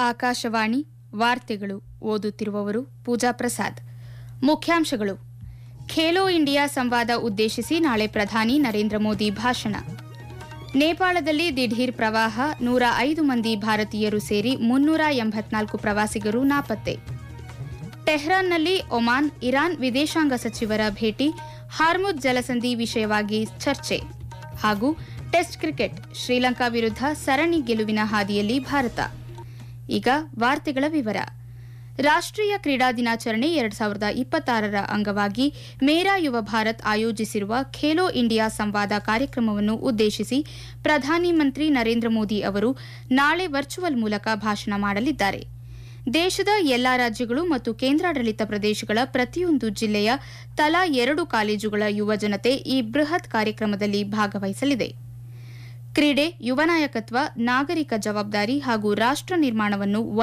ಆಕಾಶವಾಣಿ ವಾರ್ತೆಗಳು ಓದುತ್ತಿರುವವರು ಪೂಜಾ ಪ್ರಸಾದ್ ಮುಖ್ಯಾಂಶಗಳು ಖೇಲೋ ಇಂಡಿಯಾ ಸಂವಾದ ಉದ್ದೇಶಿಸಿ ನಾಳೆ ಪ್ರಧಾನಿ ನರೇಂದ್ರ ಮೋದಿ ಭಾಷಣ ನೇಪಾಳದಲ್ಲಿ ದಿಢೀರ್ ಪ್ರವಾಹ ನೂರ ಐದು ಮಂದಿ ಭಾರತೀಯರು ಸೇರಿ ಮುನ್ನೂರ ಎಂಬತ್ನಾಲ್ಕು ಪ್ರವಾಸಿಗರು ನಾಪತ್ತೆ ಟೆಹ್ರಾನ್ನಲ್ಲಿ ಒಮಾನ್ ಇರಾನ್ ವಿದೇಶಾಂಗ ಸಚಿವರ ಭೇಟಿ ಹಾರ್ಮುಜ್ ಜಲಸಂಧಿ ವಿಷಯವಾಗಿ ಚರ್ಚೆ ಹಾಗೂ ಟೆಸ್ಟ್ ಕ್ರಿಕೆಟ್ ಶ್ರೀಲಂಕಾ ವಿರುದ್ಧ ಸರಣಿ ಗೆಲುವಿನ ಹಾದಿಯಲ್ಲಿ ಭಾರತ ಈಗ ವಾರ್ತೆಗಳ ವಿವರ ರಾಷ್ಟ್ರೀಯ ಕ್ರೀಡಾ ದಿನಾಚರಣೆ ಎರಡ್ ಸಾವಿರದ ಇಪ್ಪತ್ತಾರರ ಅಂಗವಾಗಿ ಮೇರಾ ಯುವ ಭಾರತ್ ಆಯೋಜಿಸಿರುವ ಖೇಲೋ ಇಂಡಿಯಾ ಸಂವಾದ ಕಾರ್ಯಕ್ರಮವನ್ನು ಉದ್ದೇಶಿಸಿ ಪ್ರಧಾನಿ ಮಂತ್ರಿ ನರೇಂದ್ರ ಮೋದಿ ಅವರು ನಾಳೆ ವರ್ಚುವಲ್ ಮೂಲಕ ಭಾಷಣ ಮಾಡಲಿದ್ದಾರೆ ದೇಶದ ಎಲ್ಲಾ ರಾಜ್ಯಗಳು ಮತ್ತು ಕೇಂದ್ರಾಡಳಿತ ಪ್ರದೇಶಗಳ ಪ್ರತಿಯೊಂದು ಜಿಲ್ಲೆಯ ತಲಾ ಎರಡು ಕಾಲೇಜುಗಳ ಯುವಜನತೆ ಈ ಬೃಹತ್ ಕಾರ್ಯಕ್ರಮದಲ್ಲಿ ಭಾಗವಹಿಸಲಿದೆ ಕ್ರೀಡೆ ಯುವ ನಾಯಕತ್ವ ನಾಗರಿಕ ಜವಾಬ್ದಾರಿ ಹಾಗೂ ರಾಷ್ಟ್ರ ನಿರ್ಮಾಣವನ್ನು